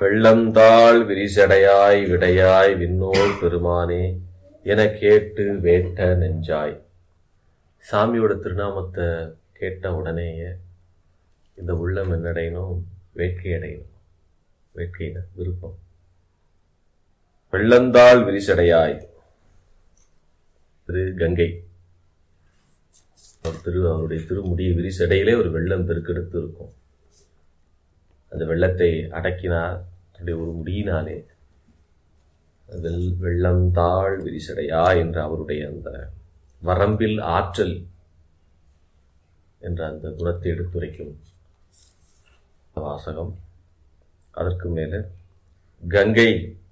வெள்ளந்தாள் விரிசடையாய் விடையாய் விண்ணோர் பெருமானே என கேட்டு வேட்ட நெஞ்சாய் சாமியோட திருநாமத்தை கேட்ட உடனேயே இந்த உள்ளம் என்னடையணும் வேட்கை அடையணும் வேட்கையில விருப்பம் வெள்ளந்தாள் விரிசடையாய் திரு கங்கை அவர் திரு அவருடைய திருமுடி விரிசடையிலே ஒரு வெள்ளம் பெருக்கெடுத்து இருக்கும் அந்த வெள்ளத்தை அடக்கினார் தன்னுடைய ஒரு முடியினாலே வெள் வெள்ளம் தாழ் விரிசடையா என்ற அவருடைய அந்த வரம்பில் ஆற்றல் என்ற அந்த குணத்தை எடுத்துரைக்கும் வாசகம் அதற்கு மேலே கங்கை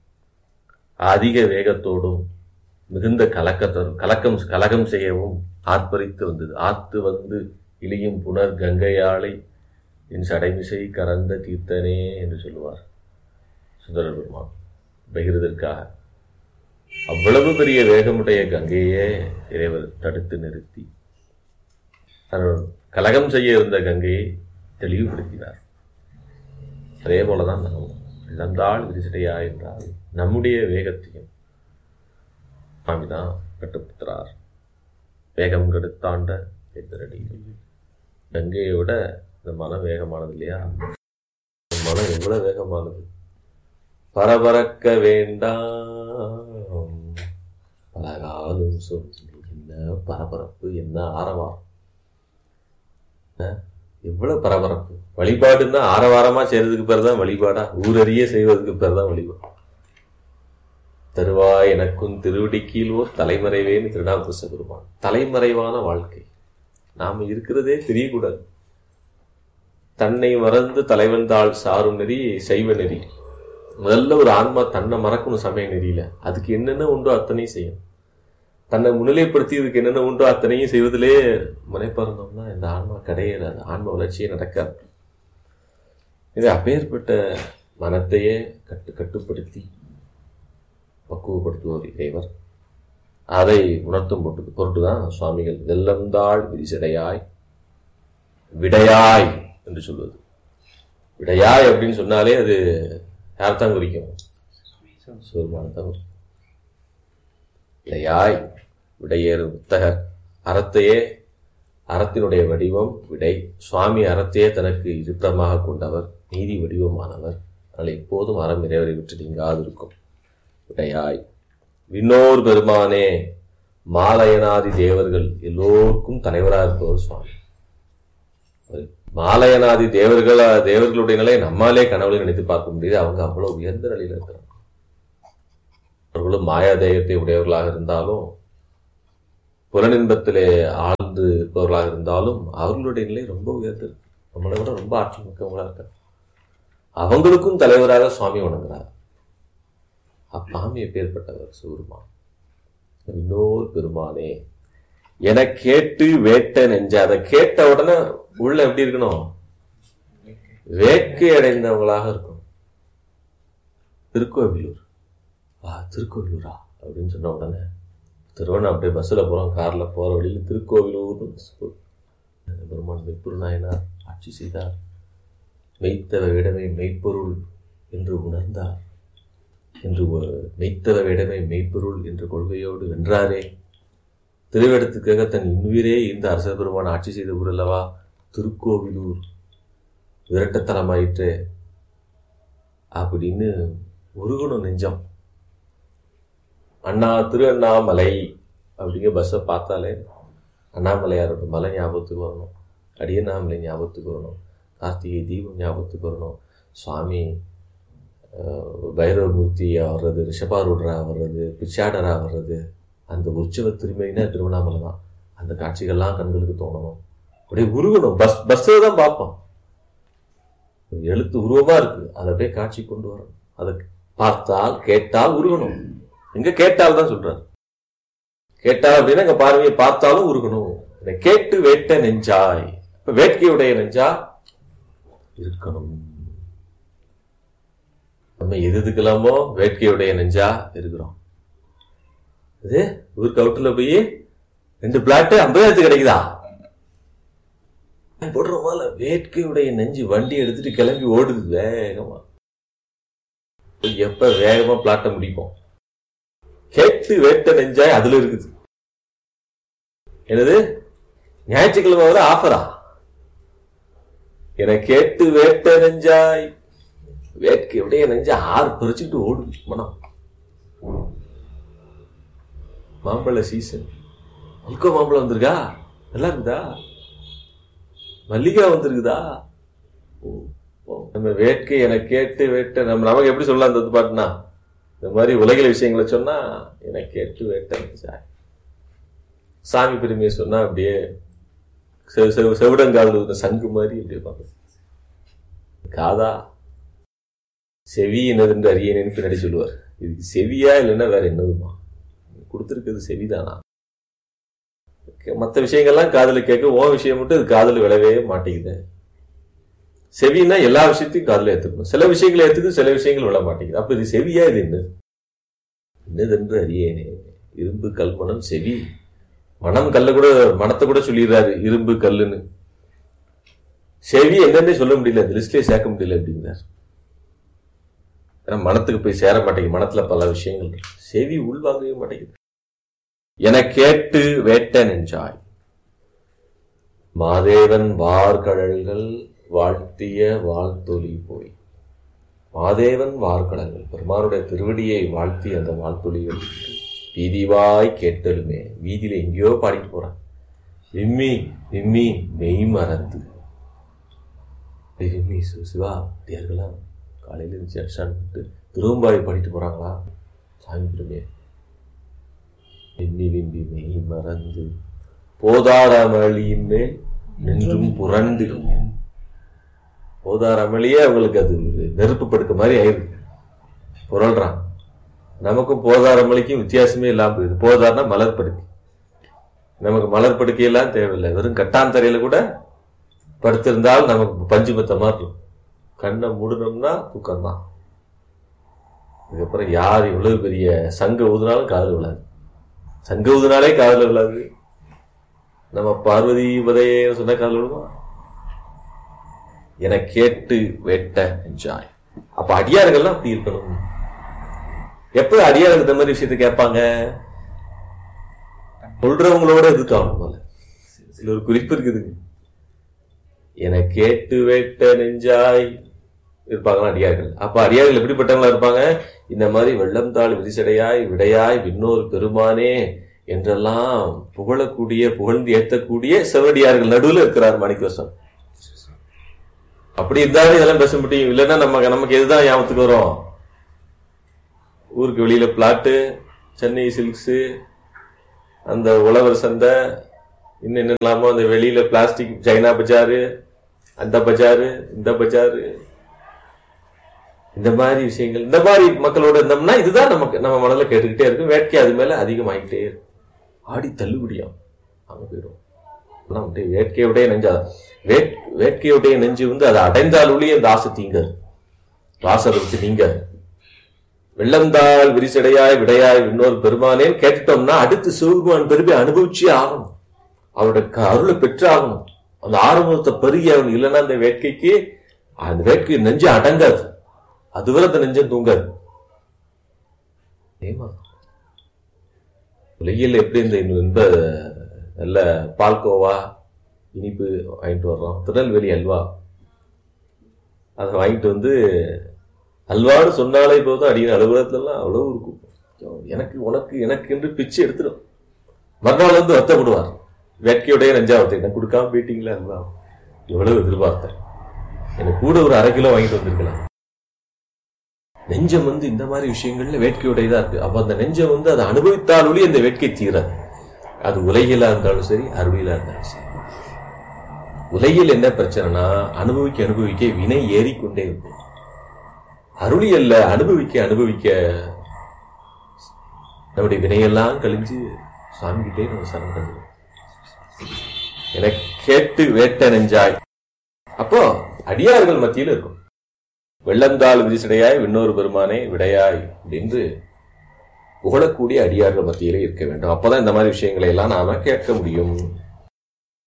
அதிக வேகத்தோடும் மிகுந்த கலக்கத்தோடும் கலக்கம் கலகம் செய்யவும் ஆர்ப்பரித்து வந்தது ஆத்து வந்து இழியும் புனர் கங்கையாளை என் சடைமிசை கறந்த தீர்த்தனே என்று சொல்லுவார் சுந்தர பெருமான் பகிர்வதற்காக அவ்வளவு பெரிய வேகமுடைய கங்கையே இறைவர் தடுத்து நிறுத்தி தன் கலகம் செய்ய இருந்த கங்கையை தெளிவுபடுத்தினார் அதே போலதான் நாம் இழந்தால் விரிசடையா என்றால் நம்முடைய வேகத்தையும் சுவாமிதான் கட்டுப்படுத்துறார் வேகம் கெடுத்தாண்ட எதிரடி கங்கையை விட இந்த மனம் வேகமானது இல்லையா இந்த மனம் எவ்வளவு வேகமானது பரபரக்க வேண்டாம் பலகாலும் சொல்லி என்ன பரபரப்பு என்ன ஆரவாரம் அஹ், எவ்வளவு பரபரப்பு வழிபாடுன்னா ஆரவாரமா செய்யறதுக்கு பேர் தான் வழிபாடா ஊரறிய செய்வதற்கு பேர் தான் வழிபாடு தருவாய் எனக்கும் திருவடிக்கீழ் ஓர் தலைமறைவேன்னு திருநாபுச பெருமான் தலைமறைவான வாழ்க்கை நாம இருக்கிறதே தெரியக்கூடாது தன்னை மறந்து தலைவன் தாள் சாரும் நெறி செய்வ நெறி முதல்ல ஒரு ஆன்மா தன்னை மறக்கணும் சமய நெறியில அதுக்கு என்னென்ன உண்டோ அத்தனையும் செய்யும் தன்னை முன்னிலைப்படுத்தி இதுக்கு என்னென்ன உண்டோ அத்தனையும் செய்வதிலே முனைப்பார்ந்தோம்னா இந்த ஆன்மா கிடையாது ஆன்ம வளர்ச்சியே நடக்காது இது அப்பேற்பட்ட மனத்தையே கட்டு கட்டுப்படுத்தி பக்குவப்படுத்துவோர் இறைவர் அதை உணர்த்தும் பொருட்டு பொருட்டுதான் சுவாமிகள் வெள்ளந்தாள் விரிசடையாய் விடையாய் என்று சொல்வது விடையாய் அப்படின்னு சொன்னாலே அது யார் தான் குறிக்கும் சிவருமான தான் குறிக்கும் விடையாய் விடையேறு புத்தகர் அறத்தையே அறத்தினுடைய வடிவம் விடை சுவாமி அறத்தையே தனக்கு இருப்பிடமாக கொண்டவர் நீதி வடிவமானவர் அதனால் எப்போதும் அறம் இறைவரை விட்டு நீங்காது இருக்கும் விடையாய் விண்ணோர் பெருமானே மாலயனாதி தேவர்கள் எல்லோருக்கும் தலைவராக இருப்பவர் சுவாமி மாலயனாதி தேவர்கள் தேவர்களுடைய நிலை நம்மாலே கனவுல நினைத்து பார்க்க முடியுது அவங்க அவ்வளவு உயர்ந்த நிலையில இருக்கிறாங்க அவர்களும் மாயாதேயத்தை உடையவர்களாக இருந்தாலும் புலனின்பத்திலே ஆழ்ந்து இருப்பவர்களாக இருந்தாலும் அவர்களுடைய நிலை ரொம்ப உயர்ந்தது நம்மளை விட ரொம்ப ஆற்றல் மிக்கவங்களா இருக்காங்க அவங்களுக்கும் தலைவராக சுவாமி வணங்குறார் அப்பாமி எப்பேற்பட்டவர் சிவருமா இன்னொரு பெருமானே என கேட்டு வேட்ட நெஞ்ச அதை கேட்ட உடனே உள்ள எப்படி இருக்கணும் வேட்கை அடைந்தவங்களாக இருக்கணும் திருக்கோவிலூர் ஆ திருக்கோவிலூரா அப்படின்னு சொன்ன உடனே திருவண்ணா அப்படியே பஸ்ஸில் போகிறோம் காரில் போகிற வழியில் திருக்கோவிலூர்னு பஸ் போகுது. பெருமான் மெய்ப்பொருள் நாயனார் ஆட்சி செய்தார் மெய்த்தவ விடமை மெய்ப்பொருள் என்று உணர்ந்தார் என்று ஒரு மெய்த்தவ விடமை மெய்ப்பொருள் என்ற கொள்கையோடு வென்றாரே திருவிடத்துக்காக தன் இன்னுயிரே இந்த அரச பெருமான் ஆட்சி செய்த ஊர் அல்லவா திருக்கோவிலூர் விரட்டத்தனமாயிற்று அப்படின்னு உருகணும் நெஞ்சம் அண்ணா திரு அண்ணாமலை அப்படிங்கிற பஸ்ஸை பார்த்தாலே அண்ணாமலையாரோட மலை ஞாபகத்துக்கு வரணும் அடியண்ணாமலை ஞாபகத்துக்கு வரணும் கார்த்திகை தீபம் ஞாபகத்துக்கு வரணும் சுவாமி அஹ், பைரவமூர்த்தியா வர்றது ரிஷபாரூடரா வர்றது பிச்சாடரா வர்றது அந்த உற்சவ திருமைனா திருவண்ணாமலை தான் அந்த காட்சிகள்லாம் கண்களுக்கு தோணணும் அப்படியே உருகணும் பஸ் பஸ்ஸில் தான் பார்ப்போம் எழுத்து உருவமா இருக்கு அதை அப்படியே காட்சி கொண்டு வரணும் அதை பார்த்தால் கேட்டால் உருகணும் எங்க கேட்டால் தான் சொல்றாரு கேட்டால் அப்படின்னா எங்க பார்வையை பார்த்தாலும் உருகணும் இதை கேட்டு வேட்ட நெஞ்சாய் இப்ப வேட்கையுடைய நெஞ்சா இருக்கணும் நம்ம எது எதுக்கெல்லாமோ வேட்கையுடைய நெஞ்சா இருக்கிறோம் இது ஊருக்கு அவுட்டில் போய் ரெண்டு பிளாட்டு ஐம்பதாயிரத்து கிடைக்குதா போடுறோமால வேட்கையுடைய நெஞ்சு வண்டி எடுத்துட்டு கிளம்பி ஓடுது வேகமா எப்ப வேகமா பிளாட்ட முடிப்போம் கேட்டு வேட்ட நெஞ்சாய் அதுல இருக்குது என்னது ஞாயிற்றுக்கிழமை வர ஆஃபரா என கேட்டு வேட்ட நெஞ்சாய் வேட்கையுடைய நெஞ்ச ஆறு பறிச்சுட்டு ஓடும் மனம் மாம்பழ சீசன் மல்கோ மாம்பழம் வந்திருக்கா நல்லா இருக்குதா மல்லிகா வந்திருக்குதா ஓ, ஓ. நம்ம வேட்கை என கேட்டு வேட்ட நம்ம நமக்கு எப்படி சொல்லலாம் அந்த பாட்டுனா இந்த மாதிரி உலகில விஷயங்களை சொன்னா என கேட்டு வேட்ட நெஞ்சாய் சாமி பெருமையை சொன்னா அப்படியே செ- செ- செவிடங்கால் ஊதுன சங்கு மாதிரி அப்படியே பார்க்க காதா செவி என்னதுன்னு அறியேனேன்னு பின்னாடி சொல்லுவார் இதுக்கு செவியா இல்லைன்னா வேற என்னதுமா கொடுத்துருக்கிறது செவிதானா மற்ற விஷயங்கள்லாம் காதுல கேட்க உன் விஷயம் மட்டும் இது காதுல விழவே மாட்டேங்குது செவின்னா எல்லா விஷயத்தையும் காதுல ஏத்துக்கணும் சில விஷயங்களை ஏத்துக்கு சில விஷயங்கள் விழ மாட்டேங்குது அப்ப இது செவியா இது என்ன என்னதென்று அறியேனே இரும்பு கல்மணம் செவி மனம் கல்ல கூட மனத்தை கூட சொல்லிடுறாரு இரும்பு கல்லுன்னு செவி என்னன்னே சொல்ல முடியல இந்த லிஸ்ட்லயே சேர்க்க முடியல அப்படிங்கிறார் ஏன்னா மனத்துக்கு போய் சேர மாட்டேங்குது மனத்துல பல விஷயங்கள் இருக்கு. செவி உள்வாங்கவே மாட்டேங்குது என கேட்டு வேட்ட நெஞ்சாய் மாதேவன் வார்கழல்கள் வாழ்த்திய வாழ்த்தொலி போய் மாதேவன் வார்கடல்கள் பெருமானுடைய திருவடியை வாழ்த்தி அந்த வாழ்த்தொலிகள் வீதிவாய் கேட்டலுமே வீதியில எங்கேயோ பாடிட்டு போறான் விம்மி விம்மி மெய் மறந்து டேய் விம்மி சிவ சிவா அப்படியார்களா காலையில இருந்துச்சு அடிச்சான்ட்டு திருவம்பாவை பாடிட்டு போறாங்களா சாமி பெருமையை விம்மி விம்மி மெய் மறந்து போதார அமளியின் மேல் நின்றும் புரண்டு போதார அமளியே அவங்களுக்கு அது ஒரு நெருப்பு படுக்க மாதிரி ஆயிருக்கு புரள்றான் நமக்கும் போதார அமளிக்கும் வித்தியாசமே இல்லாம போயிடுது போதார்னா மலர் படுக்கை நமக்கு மலர் படுக்கையெல்லாம் தேவையில்லை வெறும் கட்டான் தரையில கூட படுத்திருந்தால் நமக்கு பஞ்சு பத்த மாதிரி இருக்கும் கண்ணை மூடணும்னா தூக்கம் தான் இதுக்கப்புறம் யார் இவ்வளவு பெரிய சங்க ஊதுனாலும் காதல் விழாது சங்க ஊதுனாலே காதல் விழாது நம்ம பார்வதி உதய சொன்ன காதல் விழுமா என கேட்டு வெட்ட என்ஜாய் அப்ப அடியார்கள்லாம் அப்படி இருக்கணும் எப்ப அடியார்கள் இந்த மாதிரி விஷயத்தை கேட்பாங்க சொல்றவங்களோட இருக்காங்க முதல்ல இதுல ஒரு குறிப்பு இருக்குதுங்க என கேட்டு வேட்ட நெஞ்சாய் இருப்பாங்களா அடியார்கள் அப்ப அடியார்கள் எப்படிப்பட்டவங்களா இருப்பாங்க இந்த மாதிரி வெள்ளம் தாள் விரிசடையாய் விடையாய் விண்ணோர் பெருமானே என்றெல்லாம் புகழக்கூடிய புகழ்ந்து ஏத்தக்கூடிய செவடியார்கள் நடுவுல இருக்கிறார் மாணிக்கவசம் அப்படி இருந்தாலும் இதெல்லாம் பேச முடியும் இல்லைன்னா நமக்கு நமக்கு எதுதான் ஞாபகத்துக்கு வரும் ஊருக்கு வெளியில பிளாட்டு சென்னை சில்க்ஸு அந்த உழவர் சந்தை இன்னும் என்னெல்லாமோ அந்த வெளியில பிளாஸ்டிக் சைனா பஜாரு அந்த பஜாரு இந்த பஜாரு இந்த மாதிரி விஷயங்கள் இந்த மாதிரி மக்களோட இருந்தோம்னா இதுதான் நமக்கு நம்ம மனதில் கேட்டுக்கிட்டே இருக்கும் வேட்கை அது மேல அதிகமாகிட்டே இருக்கும் ஆடி தள்ளுபடியாம் அங்க போயிடும் ஆனா அப்படியே வேட்கையுடைய நெஞ்சா வேட் வேட்கையுடைய நெஞ்சு வந்து அதை அடைந்தால் ஒழிய அந்த ஆசை தீங்காது ஆசை அதை விட்டு நீங்காது வெள்ளந்தாள் விரிசடையாய் விடையாய் இன்னொரு பெருமானேன்னு கேட்டுட்டோம்னா அடுத்து சிவபெருமான் பெருமை அனுபவிச்சே ஆகணும் அவருடைய க- அருளை பெற்று ஆகணும் அந்த ஆரம்பத்தை பெருகி ஆகணும் இல்லைன்னா அந்த வேட்கைக்கு அந்த வேட்கை நெஞ்சு அடங்காது அதுவரை அந்த நெஞ்சம் தூங்காது ஏமா உலகில் எப்படி இந்த இன்ப நல்ல பால்கோவா இனிப்பு வாங்கிட்டு வர்றோம் திருநெல்வேலி அல்வா அதை வாங்கிட்டு வந்து அல்வான்னு சொன்னாலே போதும் அடிக்கிற அலுவலகத்துலலாம் அவ்வளவு இருக்கும் எனக்கு உனக்கு எனக்கு என்று பிச்சு எடுத்துடும் மறுநாள் வந்து வருத்தப்படுவார் வேட்கையுடைய நெஞ்சாவத்தை எனக்கு கொடுக்காம போயிட்டீங்களா அல்வா எவ்வளவு எதிர்பார்த்தேன் எனக்கு கூட ஒரு அரை கிலோ வாங்கிட்டு வந்திருக்கலாம் நெஞ்சம் வந்து இந்த மாதிரி விஷயங்கள்ல வேட்கையுடையதா இருக்கு அப்ப அந்த நெஞ்சம் வந்து அதை அனுபவித்தால் ஒளி அந்த வேட்கை தீராது அது உலகிலா இருந்தாலும் சரி அருளிலா இருந்தாலும் சரி உலகில் என்ன பிரச்சனைனா அனுபவிக்க அனுபவிக்க வினை ஏறிக்கொண்டே இருக்கும் அருளியல்ல அனுபவிக்க அனுபவிக்க நம்முடைய வினையெல்லாம் கழிஞ்சு சாமிகிட்டே நம்ம சரணடைஞ்சிடும் என கேட்டு வேட்ட நெஞ்சாய் அப்போ அடியார்கள் மத்தியில் இருக்கும் வெள்ளந்தாள் விதிசடையாய் விண்ணோர் பெருமானே விடையாய் என்று புகழக்கூடிய அடியார்கள் மத்தியிலே இருக்க வேண்டும் அப்பதான் இந்த மாதிரி விஷயங்களை எல்லாம் நாம கேட்க முடியும்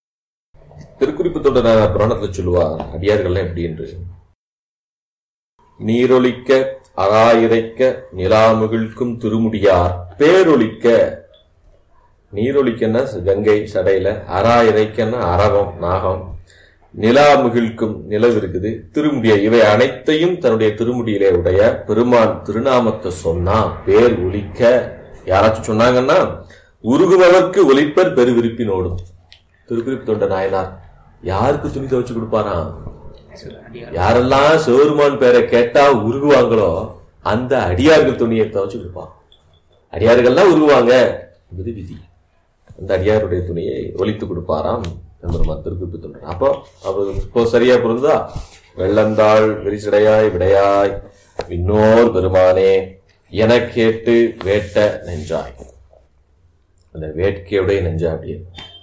திருக்குறிப்பு தொண்டர் புராணத்துல சொல்லுவார் அடியார்கள்லாம் எப்படி என்று நீரொலிக்க அராயிரைக்க நிலாமுகிழ்க்கும் திருமுடியார் பேரொலிக்க நீரொலிக்கன்னா கங்கை சடையில அரா இறைக்கன்னா அரவம் நாகம் நிலா முகிழ்க்கும் நிலவு இருக்குது திருமுடிய இவை அனைத்தையும் தன்னுடைய திருமுடியிலே உடைய பெருமான் திருநாமத்தை சொன்னா பேர் ஒலிக்க யாராச்சும் சொன்னாங்கன்னா உருகுபவர்க்கு ஒலிப்பர் பெருவிருப்பினோடும் திருப்பிரிப்பு தொண்ட நாயனார் யாருக்கு துணி துவைச்சு கொடுப்பாராம் யாரெல்லாம் சிவருமான் பேரை கேட்டா உருகுவாங்களோ அந்த அடியார்கள் துணியை துவைச்சு கொடுப்பான் அடியார்கள்லாம் உருகுவாங்க என்பது விதி அந்த அடியாருடைய துணியை ஒலித்து கொடுப்பாராம் எம்பெருமான் திருக்குறிப்பு தொண்டர் அப்போ அவர் இப்போ சரியா பொருந்தா வெள்ளந்தாள் விரிசடையாய் விடையாய் விண்ணோர் பெருமானே என கேட்டு வேட்ட நெஞ்சாய் அந்த வேட்கையுடைய நெஞ்சா அப்படியே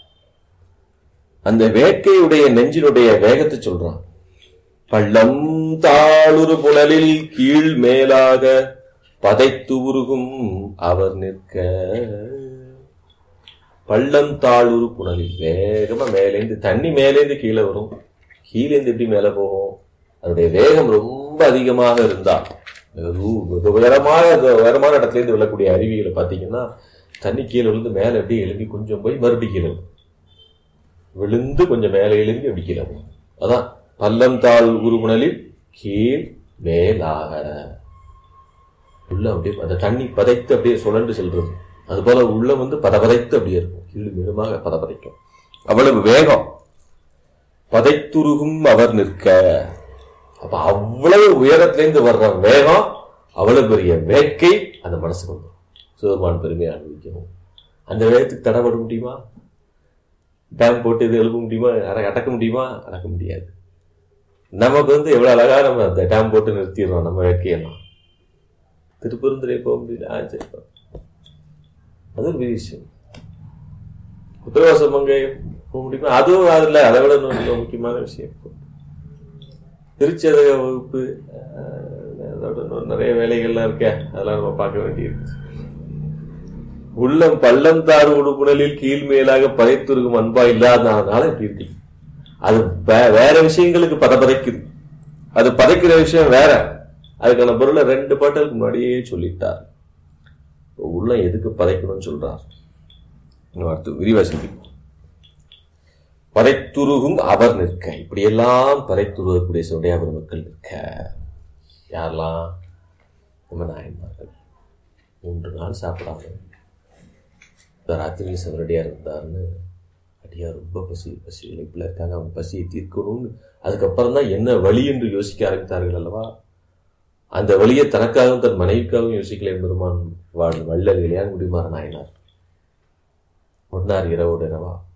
அந்த வேட்கையுடைய நெஞ்சினுடைய வேகத்தை சொல்றான் பள்ளம் தாளுரு புனலில் கீழ் மேலாக பதைத்து உருகும் அவர் நிற்க பள்ளம் தாளுரு புனலில் வேகமா மேலேந்து தண்ணி மேலேந்து கீழே வரும் கீழேந்து எப்படி மேலே போகும் அதனுடைய வேகம் ரொம்ப அதிகமாக இருந்தா வெகு- வெகு உயரமான உயரமான இடத்துல இருந்து விழக்கூடிய அருவிகளை பார்த்தீங்கன்னா தண்ணி கீழே விழுந்து மேலே அப்படியே எழும்பி கொஞ்சம் போய் மறுபடியும் கீழே வரும். விழுந்து கொஞ்சம் மேலே எழும்பி அப்படி கீழே போகும் அதான் பள்ளம் தாள் உருகுணலில் கீழ் மேலாக உள்ள அப்படியே அந்த தண்ணி பதைத்து அப்படியே சுழண்டு செல்றது அது போல உள்ள வந்து பதபதைத்து அப்படியே இருக்கும் கீழ் மேலுமாக பதபதைக்கும் அவ்வளவு வேகம் பதைத்துருகும் அவர் நிற்க அப்ப அவ்வளவு உயரத்திலிருந்து வர்ற வேகம் அவ்வளவு பெரிய வேட்கை அந்த மனசுக்கு வந்துடும் சிவருமான் பெருமையை அனுபவிக்கணும் அந்த வேகத்துக்கு தடைபட முடியுமா டேம் போட்டு இது எழுப்ப முடியுமா அட- அடக்க முடியுமா அடக்க முடியாது நமக்கு வந்து எவ்வளவு அழகா நம்ம அந்த டேம் போட்டு நிறுத்திடுறோம் நம்ம வேட்கையெல்லாம் திருப்பெருந்துறை போக முடியல ஆ, சரி போ. அது ஒரு பெரிய விஷயம் உத்தரவாசம் அங்கே போக முடியுமா அதுவும் அதுல அதை விட இன்னும் இன்னும் முக்கியமான விஷயம் திருச்சதக வகுப்பு அஹ், அதோட இன்னும் நிறைய வேலைகள்லாம் இருக்கே அதெல்லாம் நம்ம பார்க்க வேண்டியிருக்கு உள்ளம் பள்ளம் தாறு உடுப்புணலில் கீழ் மேலாக பதைத்திருக்கும் அன்பா இல்லாதனால இப்படி இருக்கு அது வே- வேற விஷயங்களுக்கு பதபதைக்குது அது பதைக்கிற விஷயம் வேற அதுக்கான பொருளை ரெண்டு பாட்டலுக்கு முன்னாடியே சொல்லிட்டார் உள்ளம் எதுக்கு பதைக்கணும்னு சொல்றார் இன்னும் அடுத்து விரிவாசிக்கு பதைத்துருகும் அவர் நிற்க இப்படியெல்லாம் பதைத்துருகக்கூடிய சுடைய பெருமக்கள் நிற்க யாரெல்லாம் நம்ம நாயன்மார்கள் மூன்று நாள் சாப்பிடாம இந்த ராத்திரி சிவரடியார் இருந்தாருன்னு அடியார் ரொம்ப பசி பசி இழைப்பில் இருக்காங்க அவங்க பசியை தீர்க்கணும்னு அதுக்கப்புறம் தான் என்ன வழி என்று யோசிக்க ஆரம்பித்தார்கள் அல்லவா அந்த வழியை தனக்காகவும் தன் மனைவிக்காகவும் யோசிக்கல பெருமான் வாழ் வள்ளல் இளையான் முடிமாற நாயனார் ஒன்னார் இரவோடு இரவா